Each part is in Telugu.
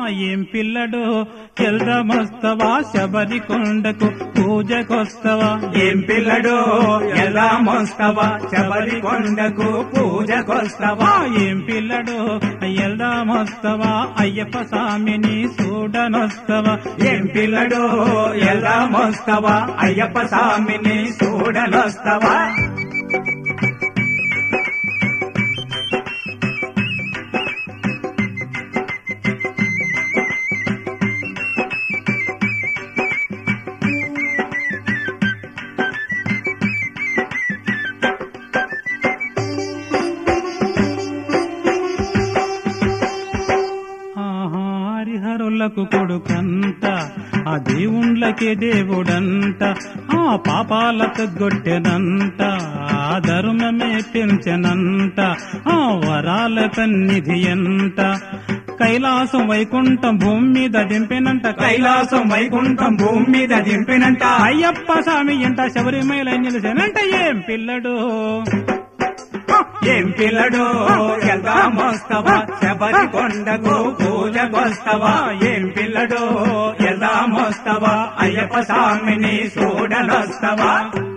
ఏం పిల్లడు వెళ్దామొస్తవా శబరి కొండకు పూజకొస్తవా ఏం పిల్లడు ఎలా మోస్తవా శబరి కొండకు పూజకొస్తవా ఆ ఏం పిల్లడు వెళ్దామొస్తవా అయ్యప్ప స్వామిని చూడనొస్తవా ఏం పిల్లడు ఎలా మోస్తవా అయ్యప్ప స్వామిని చూడనొస్తవా ఆహా, హరిహరులకు కొడుకంత ఆ దేవుండ్లకే దేవుడంట ఆ పాపాలకు గొట్టెనంట ఆ ధర్మమే పెంచెనంట ఆ వరాల సన్నిధి ఎంత కైలాసం వైకుంఠం భూమి మీద దింపెనంట కైలాసం వైకుంఠం భూమి మీద దింపినంట అయ్యప్ప స్వామి ఎంట శబరిమల నిలిచానంట ఏం పిల్లడు ఏం పిల్లడు ఎలా మోస్తవా శబరి కొండకు పూజకొస్తవా ఏం పిల్లడు ఎలా మోస్తవా అయ్యప్ప స్వామిని చూడనొస్తవా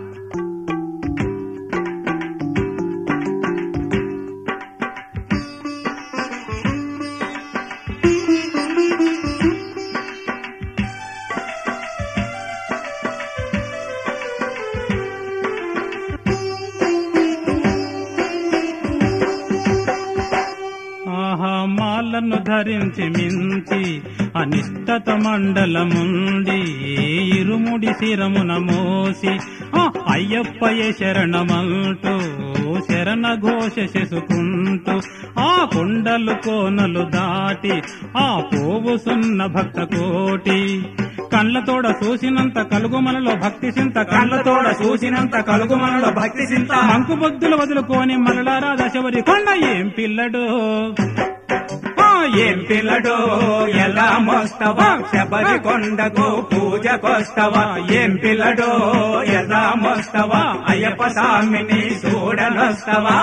ఆహా మాలను ధరించి మించి అనిష్టత మండలముండి ఇరుముడి శిరమున మోసి ఆ అయ్యప్పయే శరణమంటూ శరణ ఘోష చేసుకుంటూ ఆ కొండలు కోనలు దాటి ఆ పోవుసున్న భక్త కోటి కళ్ళతోడ చూసినంత కలుగు మనలో భక్తి చింత కళ్ళతోడ చూసినంత కలుగు మనలో భక్తి చింత మంకు బొద్దులు వదులుకొని మలలారా దశవరి కొండ ఏం పిల్లడు ఆ ఏం పిల్లడు ఎలా మోస్తవా శబరి కొండకు పూజకొస్తవా ఏం పిల్లడు ఎలా మోస్తవా అయ్యప్ప స్వామిని చూడనొస్తవా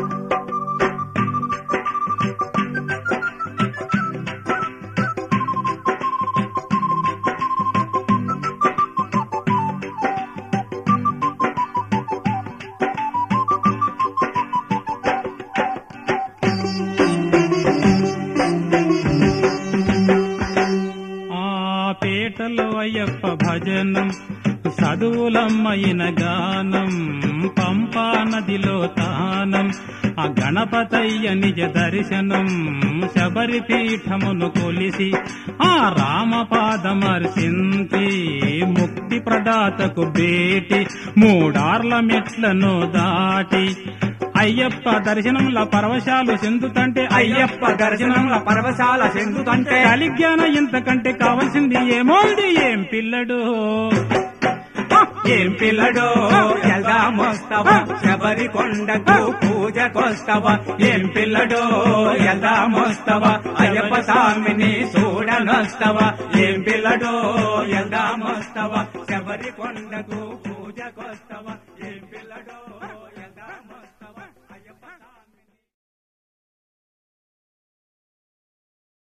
ఆ పేటలో అయ్యప్ప భజనం చదువులమ్మయిన గానం పంపా నదిలో తానం ఆ గణపతయ్య నిజ దర్శనం శబరి పీఠమును కొలిసి ఆ రామపాదమర్శించి ముక్తి ప్రదాతకు భేటి మూడార్ల మెట్లను దాటి అయ్యప్ప దర్శనంలో పరవశాలు చెందుతంటే అయ్యప్ప దర్శనంలో పరవశాల చెందుతంటే కలిజ్ఞాన ఇంతకంటే కావాల్సింది ఏమోంది ఏం పిల్లడు ఏం పిల్లడు ఎలా మోస్తవా శబరి కొండకు పూజకొస్తవా ఏం పిల్లడు ఎలా మోస్తవా అయ్యప్ప స్వామిని చూడనొస్తవా ఏం పిల్లడు ఎలా మోస్తవా